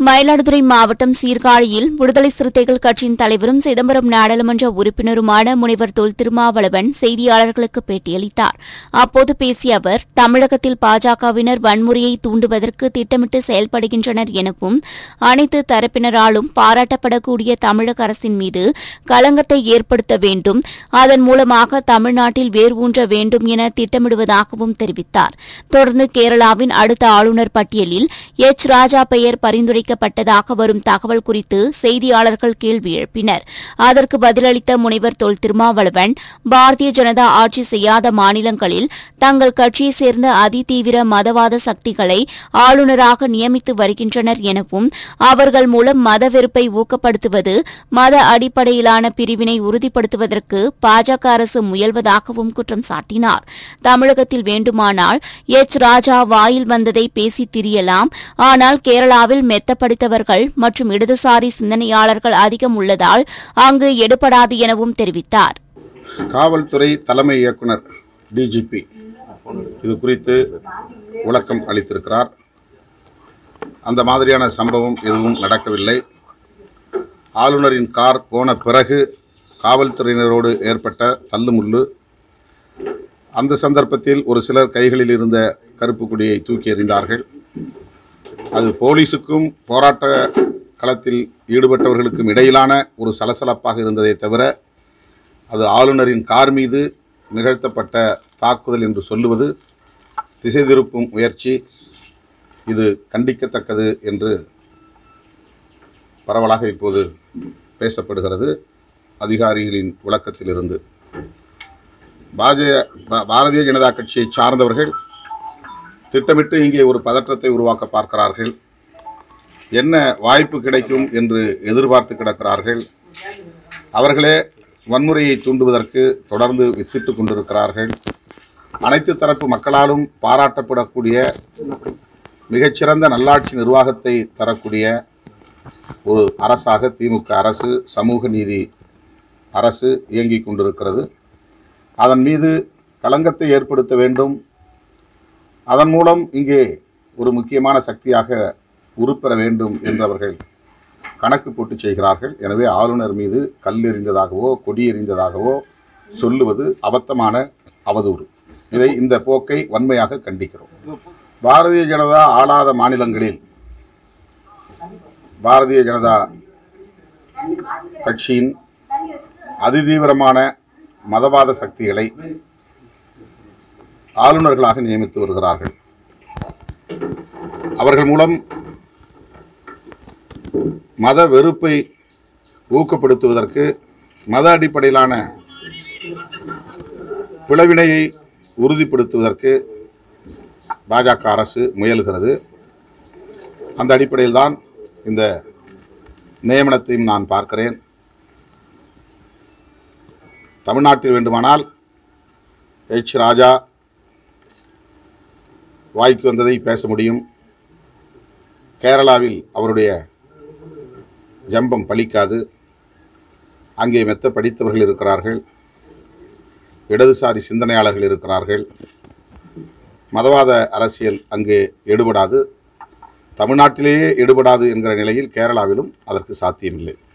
மயிலாடுதுறை மாவட்டம் சீர்காழியில் விடுதலை சிறுத்தைகள் கட்சியின் தலைவரும் சிதம்பரம் நாடாளுமன்ற உறுப்பினருமான முனைவர் தொல் திருமாவளவன் செய்தியாளர்களுக்கு பேட்டியளித்தார் அப்போது பேசிய அவர் தமிழகத்தில் பாஜகவினர் வன்முறையை தூண்டுவதற்கு திட்டமிட்டு செயல்படுகின்றனர் எனவும் அனைத்து தரப்பினராலும் பாராட்டப்படக்கூடிய தமிழக அரசின் மீது களங்கத்தை ஏற்படுத்த வேண்டும் அதன் மூலமாக தமிழ்நாட்டில் வேர் ஊன்ற வேண்டும் என திட்டமிடுவதாகவும் தெரிவித்தார் தொடர்ந்து கேரளாவின் அடுத்த ஆளுநர் பட்டியலில் எச் ராஜா பெயர் பரிந்துரைக்கப்பட்டதாக வரும் தகவல் குறித்து செய்தியாளர்கள் கேள்வி எழுப்பினர் அதற்கு பதிலளித்த முனைவர் தொல் திருமாவளவன் பாரதிய ஜனதா ஆட்சி செய்யாத மாநிலங்களில் தங்கள் கட்சியைச் சேர்ந்த அதிதீவிர மதவாத சக்திகளை ஆளுநராக நியமித்து வருகின்றனர் எனவும் அவர்கள் மூலம் மத வெறுப்பை ஊக்கப்படுத்துவது மத அடிப்படையிலான பிரிவினை உறுதிப்படுத்துவதற்கு பாஜக அரசு முயல்வதாகவும் குற்றம் சாட்டினார் தமிழகத்தில் வேண்டுமானால் எச் ராஜா வாயில் வந்ததை பேசித் திரியலாம் ஆனால் கேரளாவில் மெத்த படித்தவர்கள் மற்றும் இடதுசாரி சிந்தனையாளர்கள் அதிகம் உள்ளதால் அங்கு எடுபடாது எனவும் தெரிவித்தார் காவல்துறை தலைமை இயக்குனர் டிஜிபி இது குறித்து விளக்கம் அளித்திருக்கிறார் அந்த மாதிரியான சம்பவம் எதுவும் நடக்கவில்லை ஆளுநரின் கார் போன பிறகு காவல்துறையினரோடு ஏற்பட்ட தள்ளுமுள்ளு அந்த சந்தர்ப்பத்தில் ஒரு சிலர் கைகளில் இருந்த கருப்பு கொடியை தூக்கி எறிந்தார்கள் அது போலீஸுக்கும் போராட்ட களத்தில் ஈடுபட்டவர்களுக்கும் இடையிலான ஒரு சலசலப்பாக இருந்ததே தவிர அது ஆளுநரின் கார் மீது நிகழ்த்தப்பட்ட தாக்குதல் என்று சொல்லுவது திசை திருப்பும் முயற்சி இது கண்டிக்கத்தக்கது என்று பரவலாக இப்போது பேசப்படுகிறது அதிகாரிகளின் விளக்கத்திலிருந்து பாஜக பா- பாரதிய ஜனதா கட்சியை சார்ந்தவர்கள் திட்டமிட்டு இங்கே ஒரு பதற்றத்தை உருவாக்க பார்க்கிறார்கள் என்ன வாய்ப்பு கிடைக்கும் என்று எதிர்பார்த்து கிடக்கிறார்கள் அவர்களே வன்முறையை தூண்டுவதற்கு தொடர்ந்து வித்திட்டு கொண்டிருக்கிறார்கள் அனைத்து தரப்பு மக்களாலும் பாராட்டப்படக்கூடிய மிகச்சிறந்த நல்லாட்சி நிர்வாகத்தை தரக்கூடிய ஒரு அரசாக திமுக அரசு சமூக நீதி அரசு இயங்கிக் கொண்டிருக்கிறது அதன் மீது களங்கத்தை ஏற்படுத்த வேண்டும் அதன் மூலம் இங்கே ஒரு முக்கியமான சக்தியாக உருப்பெற வேண்டும் என்று அவர்கள் கணக்கு போட்டு செய்கிறார்கள் எனவே ஆளுநர் மீது கல் எறிந்ததாகவோ கொடி எறிந்ததாகவோ சொல்லுவது அபத்தமான அவதூறு இதை இந்த போக்கை வன்மையாக கண்டிக்கிறோம் பாரதிய ஜனதா ஆளாத மாநிலங்களில் பாரதிய ஜனதா கட்சியின் அதிதீவிரமான மதவாத சக்திகளை ஆளுநர்களாக நியமித்து வருகிறார்கள் அவர்கள் மூலம் மத வெறுப்பை ஊக்கப்படுத்துவதற்கு மத அடிப்படையிலான பிளவினையை உறுதிப்படுத்துவதற்கு பாஜக அரசு முயல்கிறது அந்த அடிப்படையில் தான் இந்த நியமனத்தையும் நான் பார்க்கிறேன் தமிழ்நாட்டில் வேண்டுமானால் எச் ராஜா வாய்க்கு வந்ததை பேச முடியும் கேரளாவில் அவருடைய ஜம்பம் பலிக்காது அங்கே மெத்த படித்தவர்கள் இருக்கிறார்கள் இடதுசாரி சிந்தனையாளர்கள் இருக்கிறார்கள் மதவாத அரசியல் அங்கே எடுபடாது தமிழ்நாட்டிலேயே எடுபடாது என்கிற நிலையில் கேரளாவிலும் அதற்கு சாத்தியமில்லை